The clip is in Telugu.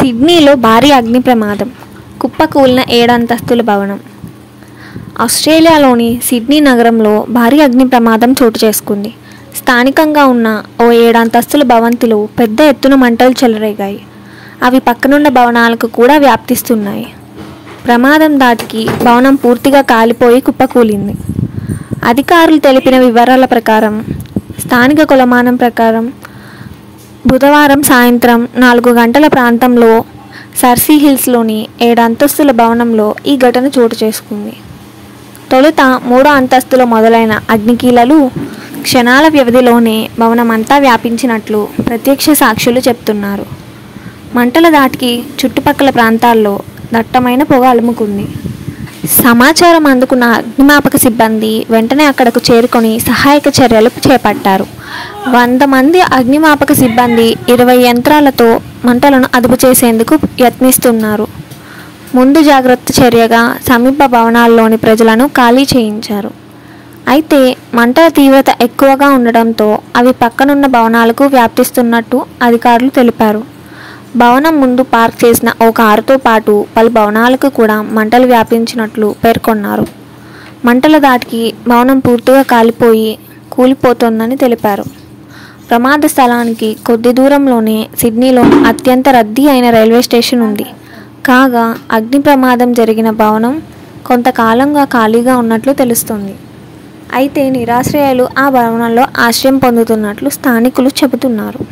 సిడ్నీలో భారీ అగ్ని ప్రమాదం కుప్పకూలిన ఏడంతస్తుల భవనం ఆస్ట్రేలియాలోని సిడ్నీ నగరంలో భారీ అగ్ని ప్రమాదం చోటు చేసుకుంది స్థానికంగా ఉన్న ఓ ఏడంతస్తుల భవంతిలో పెద్ద ఎత్తున మంటలు చెలరేగాయి అవి పక్కనున్న భవనాలకు కూడా వ్యాప్తిస్తున్నాయి ప్రమాదం దాటికి భవనం పూర్తిగా కాలిపోయి కుప్పకూలింది అధికారులు తెలిపిన వివరాల ప్రకారం స్థానిక కొలమానం ప్రకారం బుధవారం సాయంత్రం నాలుగు గంటల ప్రాంతంలో సర్సీ హిల్స్లోని ఏడు అంతస్తుల భవనంలో ఈ ఘటన చోటు చేసుకుంది తొలుత మూడో అంతస్తులో మొదలైన అగ్నికీలలు క్షణాల వ్యవధిలోనే భవనమంతా వ్యాపించినట్లు ప్రత్యక్ష సాక్షులు చెప్తున్నారు మంటల దాటికి చుట్టుపక్కల ప్రాంతాల్లో దట్టమైన పొగ అలుముకుంది సమాచారం అందుకున్న అగ్నిమాపక సిబ్బంది వెంటనే అక్కడకు చేరుకొని సహాయక చర్యలు చేపట్టారు వంద మంది అగ్నిమాపక సిబ్బంది ఇరవై యంత్రాలతో మంటలను అదుపు చేసేందుకు యత్నిస్తున్నారు ముందు జాగ్రత్త చర్యగా సమీప భవనాల్లోని ప్రజలను ఖాళీ చేయించారు అయితే మంటల తీవ్రత ఎక్కువగా ఉండడంతో అవి పక్కనున్న భవనాలకు వ్యాప్తిస్తున్నట్టు అధికారులు తెలిపారు భవనం ముందు పార్క్ చేసిన ఓ కారుతో పాటు పలు భవనాలకు కూడా మంటలు వ్యాపించినట్లు పేర్కొన్నారు మంటల దాటికి భవనం పూర్తిగా కాలిపోయి కూలిపోతోందని తెలిపారు ప్రమాద స్థలానికి కొద్ది దూరంలోనే సిడ్నీలో అత్యంత రద్దీ అయిన రైల్వే స్టేషన్ ఉంది కాగా అగ్ని ప్రమాదం జరిగిన భవనం కొంతకాలంగా ఖాళీగా ఉన్నట్లు తెలుస్తుంది అయితే నిరాశ్రయాలు ఆ భవనంలో ఆశ్రయం పొందుతున్నట్లు స్థానికులు చెబుతున్నారు